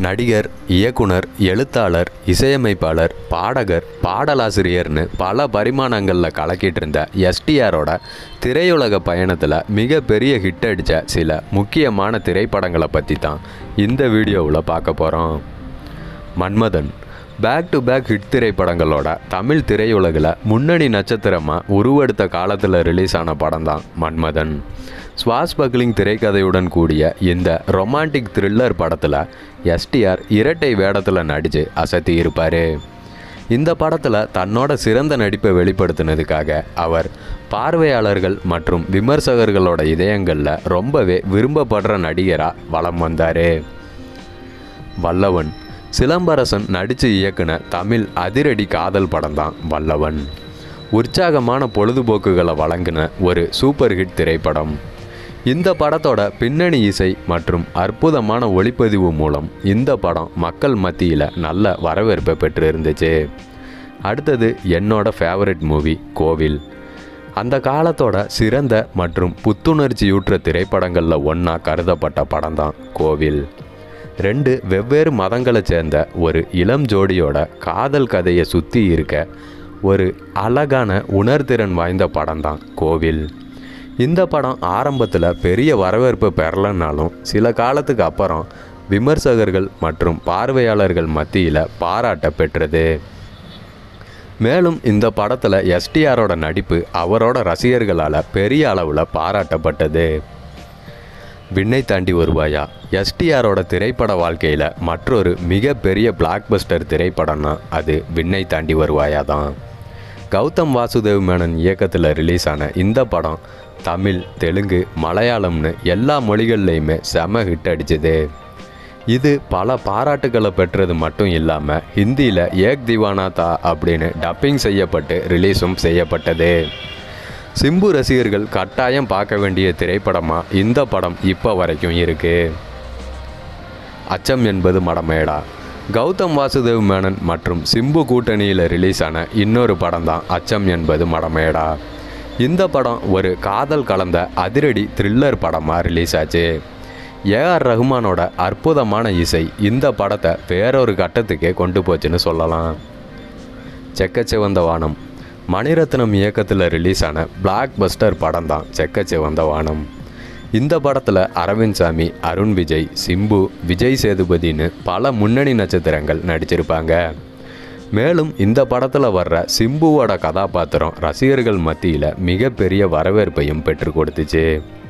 நடிகர் இயக்குனர் எழுத்தாளர் இசையமைப்பாளர் பாடகர் பாடலாசிரியர்னு பல பரிமாணங்களில் கலக்கிட்டு இருந்த எஸ்டிஆரோட திரையுலக பயணத்தில் மிகப்பெரிய ஹிட் அடித்த சில முக்கியமான திரைப்படங்களை பற்றி தான் இந்த வீடியோவில் பார்க்க போகிறோம் Manmadhan back to back hit திரைப்படங்களோட தமிழ் திரையுலகில் முன்னணி நட்சத்திரமாக உருவெடுத்த காலத்தில் ரிலீஸ் ஆன படம் தான் மன்மதன் ஸ்வாஸ் பக்லிங் திரைக்கதையுடன் கூடிய இந்த ரொமான்டிக் த்ரில்லர் படத்தில் எஸ்டிஆர் இரட்டை வேடத்தில் நடித்து அசத்தி இருப்பார் இந்த படத்தில் தன்னோட சிறந்த நடிப்பை வெளிப்படுத்தினதுக்காக அவர் பார்வையாளர்கள் மற்றும் விமர்சகர்களோட இதயங்களில் ரொம்பவே விரும்பப்படுற நடிகராக வலம் வந்தார் வல்லவன் சிலம்பரசன் நடித்து இயக்குன தமிழ் அதிரடி காதல் படம் தான் வல்லவன் உற்சாகமான பொழுதுபோக்குகளை வழங்கின ஒரு சூப்பர் ஹிட் திரைப்படம் இந்த படத்தோட பின்னணி இசை மற்றும் அற்புதமான ஒளிப்பதிவு மூலம் இந்த படம் மக்கள் மத்தியில் நல்ல வரவேற்பை பெற்று இருந்துச்சு அடுத்தது என்னோட ஃபேவரட் மூவி கோவில் அந்த காலத்தோட சிறந்த மற்றும் புத்துணர்ச்சியூற்ற திரைப்படங்களில் ஒன்றா கருதப்பட்ட படம் தான் கோவில் ரெண்டு வெவ்வேறு மதங்களை சேர்ந்த ஒரு இளம் ஜோடியோட காதல் கதையை சுற்றி இருக்க ஒரு அழகான உணர்திறன் வாய்ந்த படம் தான் கோவில் இந்த படம் ஆரம்பத்தில் பெரிய வரவேற்பு பெறலைன்னாலும் சில காலத்துக்கு அப்புறம் விமர்சகர்கள் மற்றும் பார்வையாளர்கள் மத்தியில் பாராட்ட பெற்றது மேலும் இந்த படத்தில் எஸ்டிஆரோட நடிப்பு அவரோட ரசிகர்களால் பெரிய அளவில் பாராட்டப்பட்டது விண்ணை தாண்டி வருவாயா எஸ்டிஆரோட திரைப்பட வாழ்க்கையில் மற்றொரு மிகப்பெரிய பிளாக்பஸ்டர் திரைப்படம்னா அது விண்ணை தாண்டி வருவாயா தான் கௌதம் வாசுதேவ் மேனன் இயக்கத்தில் ரிலீஸ் ஆன இந்த படம் தமிழ் தெலுங்கு மலையாளம்னு எல்லா மொழிகள்லையுமே செம ஹிட் அடிச்சது இது பல பாராட்டுகளை பெற்றது மட்டும் இல்லாமல் ஹிந்தியில் ஏக் திவானா தா அப்படின்னு டப்பிங் செய்யப்பட்டு ரிலீஸும் செய்யப்பட்டது சிம்பு ரசிகர்கள் கட்டாயம் பார்க்க வேண்டிய திரைப்படமாக இந்த படம் இப்போ வரைக்கும் இருக்கு அச்சம் என்பது மடமேடா கௌதம் வாசுதேவ் மேனன் மற்றும் சிம்பு கூட்டணியில் ரிலீஸ் ஆன இன்னொரு படம் தான் அச்சம் என்பது மடமேடா இந்த படம் ஒரு காதல் கலந்த அதிரடி த்ரில்லர் படமாக ரிலீஸ் ஆச்சு ஏஆர் ரஹ்மானோட அற்புதமான இசை இந்த படத்தை வேறொரு கட்டத்துக்கே கொண்டு போச்சுன்னு சொல்லலாம் செக்கச்சிவந்த வானம் மணிரத்னம் இயக்கத்தில் ரிலீஸ் ஆன பிளாக் பஸ்டர் படம் தான் செக்கச்சிவந்த வானம் இந்த படத்தில் அரவிந்த் சாமி அருண் விஜய் சிம்பு விஜய் சேதுபதினு பல முன்னணி நட்சத்திரங்கள் நடிச்சிருப்பாங்க மேலும் இந்த படத்தில் வர்ற சிம்புவோட கதாபாத்திரம் ரசிகர்கள் மத்தியில் மிகப்பெரிய வரவேற்பையும் பெற்று கொடுத்துச்சு